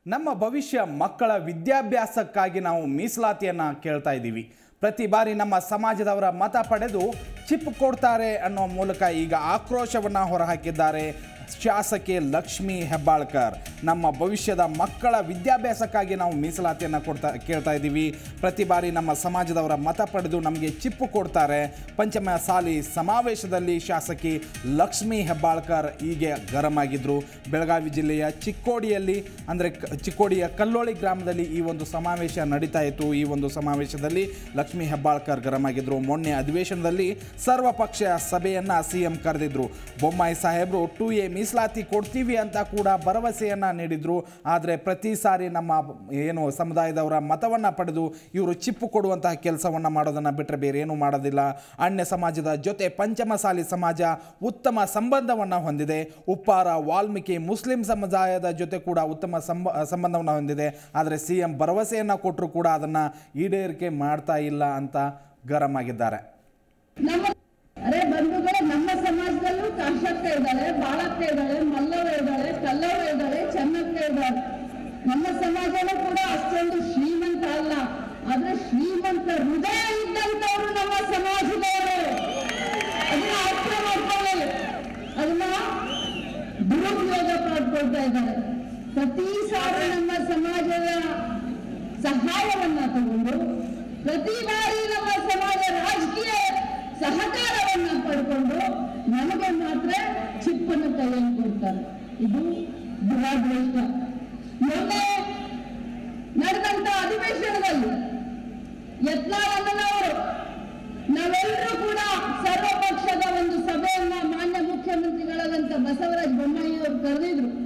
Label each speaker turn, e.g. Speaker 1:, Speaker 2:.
Speaker 1: ನಮ್ಮ ಭವಿಷ್ಯ ಮಕ್ಕಳ ವಿದ್ಯಾಭ್ಯಾಸಕ್ಕಾಗಿ ನಾವು ಮೀಸಲಾತಿಯನ್ನು ಕೇಳ್ತಾ ಇದ್ದೀವಿ ಪ್ರತಿ ಬಾರಿ ನಮ್ಮ ಸಮಾಜದವರ ಮತ ಪಡೆದು ಚಿಪ್ ಕೊಡ್ತಾರೆ ಅನ್ನೋ ಮೂಲಕ ಈಗ ಆಕ್ರೋಶವನ್ನು ಹೊರಹಾಕಿದ್ದಾರೆ ಶಾಸಕಿ ಲಕ್ಷ್ಮಿ ಹೆಬ್ಬಾಳ್ಕರ್ ನಮ್ಮ ಭವಿಷ್ಯದ ಮಕ್ಕಳ ವಿದ್ಯಾಭ್ಯಾಸಕ್ಕಾಗಿ ನಾವು ಮೀಸಲಾತಿಯನ್ನು ಕೊಡ್ತಾ ಕೇಳ್ತಾ ಇದ್ದೀವಿ ಪ್ರತಿ ಬಾರಿ ನಮ್ಮ ಸಮಾಜದವರ ಮತ ಪಡೆದು ನಮಗೆ ಚಿಪ್ಪು ಕೊಡ್ತಾರೆ ಪಂಚಮ ಸಾಲಿ ಸಮಾವೇಶದಲ್ಲಿ ಶಾಸಕಿ ಲಕ್ಷ್ಮಿ ಹೆಬ್ಬಾಳ್ಕರ್ ಹೀಗೆ ಗರಂ ಆಗಿದ್ರು ಬೆಳಗಾವಿ ಜಿಲ್ಲೆಯ ಚಿಕ್ಕೋಡಿಯಲ್ಲಿ ಅಂದರೆ ಚಿಕ್ಕೋಡಿಯ ಕಲ್ಲೋಳಿ ಗ್ರಾಮದಲ್ಲಿ ಈ ಒಂದು ಸಮಾವೇಶ ನಡೀತಾ ಇತ್ತು ಈ ಒಂದು ಸಮಾವೇಶದಲ್ಲಿ ಲಕ್ಷ್ಮಿ ಹೆಬ್ಬಾಳ್ಕರ್ ಗರಂ ಆಗಿದ್ರು ಮೊನ್ನೆ ಅಧಿವೇಶನದಲ್ಲಿ ಸರ್ವಪಕ್ಷ ಸಭೆಯನ್ನು ಸಿ ಎಂ ಕರೆದಿದ್ರು ಬೊಮ್ಮಾಯಿ ಸಾಹೇಬರು ಟು ಎ ಮೀಸಲಾತಿ ಕೊಡ್ತೀವಿ ಅಂತ ಕೂಡ ಭರವಸೆಯನ್ನು ನೀಡಿದ್ರು ಆದರೆ ಪ್ರತಿ ಸಾರಿ ನಮ್ಮ ಏನು ಸಮುದಾಯದವರ ಮತವನ್ನು ಪಡೆದು ಇವರು ಚಿಪ್ಪು ಕೊಡುವಂತಹ ಕೆಲಸವನ್ನು ಮಾಡೋದನ್ನು ಬಿಟ್ಟರೆ ಬೇರೆ ಏನೂ ಮಾಡೋದಿಲ್ಲ ಅನ್ಯ ಸಮಾಜದ ಜೊತೆ ಪಂಚಮಸಾಲಿ ಸಮಾಜ ಉತ್ತಮ ಸಂಬಂಧವನ್ನು ಹೊಂದಿದೆ ಉಪ್ಪಾರ ವಾಲ್ಮೀಕಿ ಮುಸ್ಲಿಂ ಸಮುದಾಯದ ಜೊತೆ ಕೂಡ ಉತ್ತಮ ಸಂಬ ಸಂಬಂಧವನ್ನು ಹೊಂದಿದೆ ಆದರೆ ಸಿ ಎಂ ಭರವಸೆಯನ್ನು ಕೊಟ್ಟರು ಕೂಡ ಅದನ್ನು ಈಡೇರಿಕೆ ಮಾಡ್ತಾ ಇಲ್ಲ ಅಂತ ಗರಂ ಆಗಿದ್ದಾರೆ
Speaker 2: ನಮ್ಮ ಅರೆ ಬಂಧುಗಳೇ ನಮ್ಮ ಸಮಾಜದಲ್ಲೂ ಕಾಶಕ್ಕ ಇದ್ದಾಳೆ ಬಾಳಕ್ಕ ಇದ್ದಾಳೆ ಮಲ್ಲವ ಇದ್ದಾಳೆ ಕಲ್ಲವ ಇದ್ದಾಳೆ ಚೆನ್ನಕ್ಕ ಇದ್ದಾಳೆ ನಮ್ಮ ಸಮಾಜನೂ ಕೂಡ ಅಷ್ಟೊಂದು ಶ್ರೀಮಂತ ಅಲ್ಲ ಆದ್ರೆ ಶ್ರೀಮಂತ ಹೃದಯ ಇದ್ದಂತವ್ರು ನಮ್ಮ ಸಮಾಜದವರು ಅದನ್ನ ಅರ್ಥ ಮಾಡ್ಕೊಳ್ಳಿ ಅದನ್ನ ದುರುಪಯೋಗ ಪಡ್ಕೊಳ್ತಾ ಇದ್ದಾರೆ ಪ್ರತಿ ಸಾರಿ ನಮ್ಮ ಸಮಾಜದ ಸಹಾಯವನ್ನ ತಗೊಂಡು ಪ್ರತಿ ಬಾರಿ ನಮ್ಮ ಸಮಾಜ ರಾಜಕೀಯ ಸಹಕಾರವನ್ನ ಪಡ್ಕೊಂಡು ನಮಗೆ ಮಾತ್ರ ಚಿಪ್ಪನ್ನು ಕೈಯಲ್ಲಿ ಕೊಡ್ತಾರೆ ಇದು ದುರಾದೃಷ್ಟ ಮೊನ್ನೆ ನಡೆದಂತ ಅಧಿವೇಶನದಲ್ಲಿ ಯತ್ನಾಳಣ್ಣನವರು ನಾವೆಲ್ಲರೂ ಕೂಡ ಸರ್ವಪಕ್ಷದ ಒಂದು ಸಭೆಯನ್ನ ಮಾನ್ಯ ಮುಖ್ಯಮಂತ್ರಿಗಳಾದಂತ ಬಸವರಾಜ ಬೊಮ್ಮಾಯಿ ಅವರು ಕರೆದಿದ್ರು